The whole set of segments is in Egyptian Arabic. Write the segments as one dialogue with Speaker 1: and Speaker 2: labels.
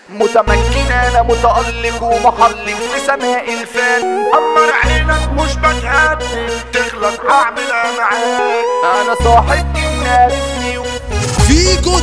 Speaker 1: متمكن انا متألق ومحلق في سماء الفن
Speaker 2: أمر عينك مش بتهدد تغلط هعملها معاك
Speaker 1: انا صاحب جن عرفني
Speaker 3: فيجو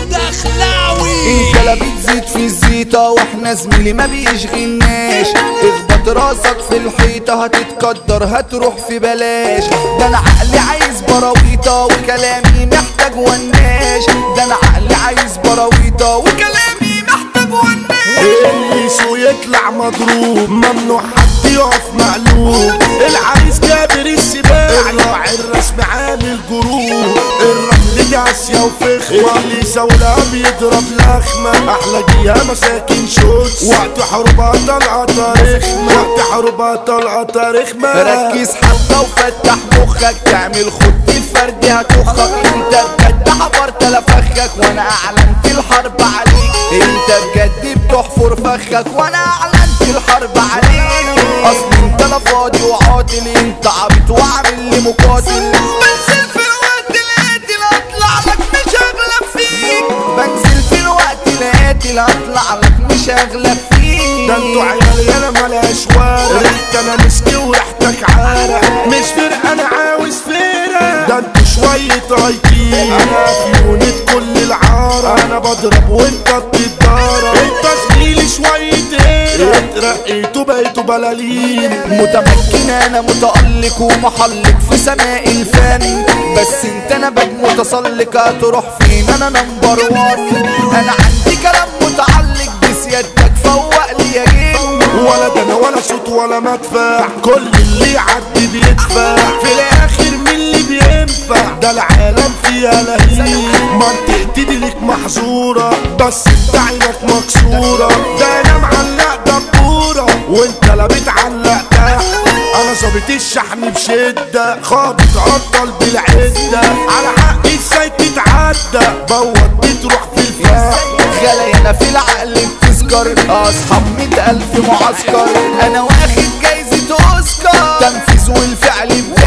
Speaker 3: الدخلاوي
Speaker 1: انت لا بتزيد في الزيطة واحنا زميلي ما بيشغلناش اخبط راسك في الحيطة هتتقدر هتروح في بلاش ده انا عقلي عايز براويطة وكلامي محتاج وناش ده انا عقلي عايز براويطة وكلامي محتاج وناش
Speaker 2: اللي سو يطلع مضروب ممنوع حد يقف مقلوب العريس جابر السباع الراعي الرسم عامل جروب الرمل جاسية وفخمة اللي سولة بيضرب لخمة أحلى جيها مساكن شوتس وقت حروبها طلعة رخمة وقت حروبها طلعة رخمة
Speaker 1: ركز حبة وفتح مخك تعمل خد الفرد هتخك انت بجد حفرت لفخك وانا اعلنت الحرب عليك انت بجد بتحفر فخك وانا اعلنت الحرب عليك اصل انت لا فاضي وعاطل انت عبيط وعامل لي مقاتل بنزل في الوقت القاتل هطلع لك مش هغلب فيك بنزل في الوقت القاتل هطلع لك مش هغلب فيك
Speaker 2: ده انتوا عيال يالا ملاش وارق ريحت انا مسكي وريحتك عارق مش فرق انا عاوز فرق ده انتوا شوية ايتين انا في يونت كل العارة انا بضرب وانت بتتضارب انت زميلي شوية هيرة اترقيتوا بقيتوا بلالين
Speaker 1: متمكن انا متألق ومحلق في سماء الفن بس انت انا بج متسلق هتروح فين انا نمبر وان انا عندي كلام متعلق بسيادتك فوق لي يا جن
Speaker 2: ولا ده انا ولا صوت ولا مدفع كل اللي يعدي بيدفع في الاخر مين اللي بينفع ده العالم فيها لهيب منطقتي دي ليك محظورة بس انت عينك مكسورة ده انا معلق دبورة وانت لا بتعلق تحت انا ظابط الشحن بشدة خابط عطل بالعدة على حقي ازاي تتعدى بوت بتروح في الفخ
Speaker 1: غلاينا في العقل بتذكر اصحاب مئة الف معسكر انا واخد جايزة اوسكار تنفيذ والفعل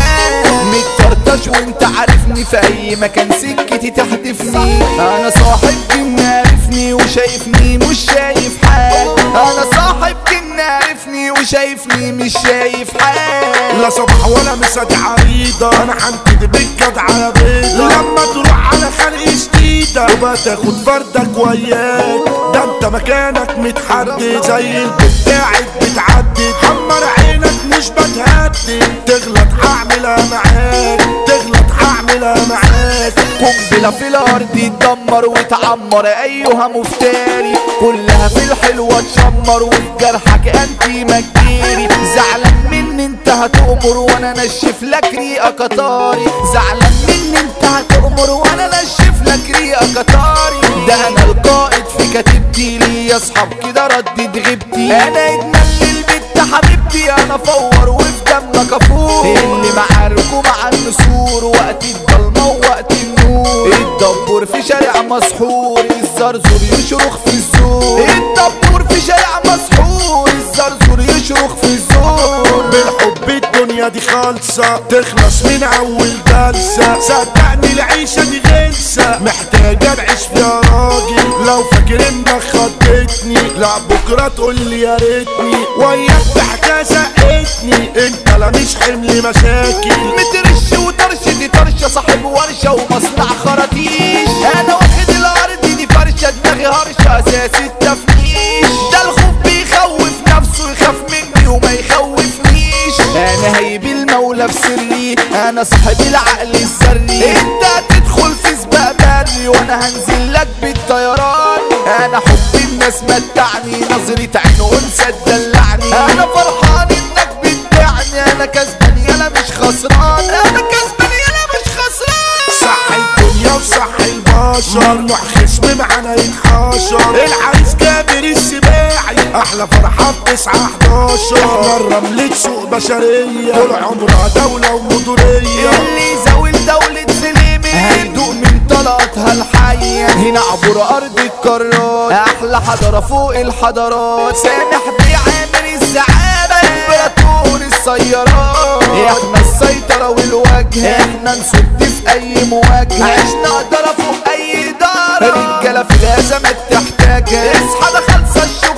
Speaker 1: بجد متطرطش وانت عارفني في اي مكان سكتي تحدفني انا صاحب جن عارفني وشايفني مش شايف حاجة انا صاحب جن عارفني وشايفني مش شايف حاجة
Speaker 2: لا صباح ولا مسات عريضة انا حنتد بالجدع على بيضة لما تروح على خلق جديدة وبقى تاخد فردك وياك ده انت مكانك متحدد زي البيت قاعد بتعدد حمر عينك مش بتهدد تغلط هعملها معاك تغلط هعملها معاك
Speaker 1: قنبلة في الأرض تدمر وتعمر أيها مفتري كلها في الحلوة تشمر وفي جرحك أنتي مجيري زعلان مني انت هتأمر وانا نشف لك ريقة قطاري زعلان مني انت هتأمر وانا نشف لك ريقة قطاري ده انا القائد في كتيبتي لي اصحاب كده ردد غيبتي انا اجمل للبت حبيبتي انا فور وفي دمك افور اللي معاركه مع النسور وقت الضلمة ووقت النور الدبور في شارع مسحور الزرزور يشرخ في الزور الدبور في شارع مسحور الزرزور يشرخ في الزور
Speaker 2: بالحب الدنيا دي خالصة تخلص من أول جلسة صدقني العيشة دي غلسة محتاجة أعيش فيها راجل لو فاكر إنك خضتني لا بكرة تقول لي يا ريتني وياك ضحكة زقتني أنت لا مش حمل مشاكل
Speaker 1: مترش وطرش دي طرشة صاحب ورشة ومصنع خراطيش انا واخد الارض دي فرشة دماغي هرشة اساس التفنيش ده الخوف بيخوف نفسه يخاف مني وما يخوفنيش انا هيب المولى في سري انا صاحب العقل الذري انت هتدخل في سباق بري وانا هنزل لك بالطيران انا حب الناس متعني نظرة عين انثى تدلعني انا فرحان انك بتبيعني انا كسبان يالا مش خسران انا كسبان يالا مش خسران
Speaker 2: صح الدنيا وصح البشر ممنوع خصم معانا ينحشر العريس جابر السباعي احلى فرحة في 9 11 احنا الرملة سوق بشرية طول عمرها دولة ومدورية
Speaker 1: اللي زاول دولة سليمي هيدوق من طلقتها الحية هنا عبر أرض القارات أحلى حضارة فوق الحضارات سامح بيعامل الزعامة إمبراطور السيارات احنا السيطرة والوجه احنا نصد في أي مواجهة عشنا قدرة فوق أي إدارة رجالة في الأزمات تحتاجها اصحى ده خالصة الشغل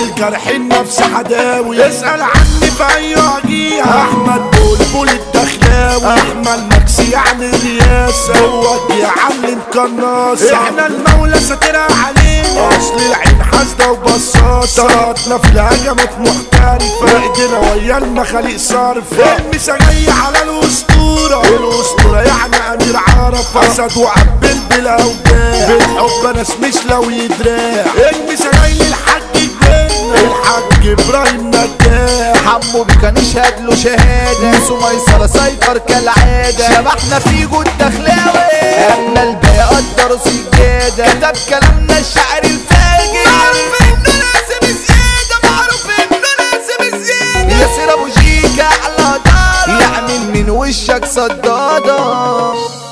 Speaker 2: الجرح النفس حداوي اسأل عني في اي وجيهة احمد بلبل الدخلاوي احمد مكسي يعني الرياسة هو يعلم قناصة احنا المولى ساترها علينا اصل العين حاسدة وبصاصة طلعتنا في الهجمات محترفة ايدينا ويا المخاليق صارفة المسا جاي على الاسطورة الاسطورة يعني امير عرفة اسد وعبد بلا وداع بالحب ناس مش لو يدراع المسا جاي للحاج الجنة الحاج ابراهيم نجاح
Speaker 1: حمو بكان يشهد له شهادة نسو ميسرة سيطر كالعادة شبحنا في جود دخلاوي احنا الباقي قدروا سجادة كتب كلامنا الشاعر الفاجر معروف انه لازم زيادة معروف انه لازم زيادة ياسر ابو شيكة على دارة يعمل من وشك صدادة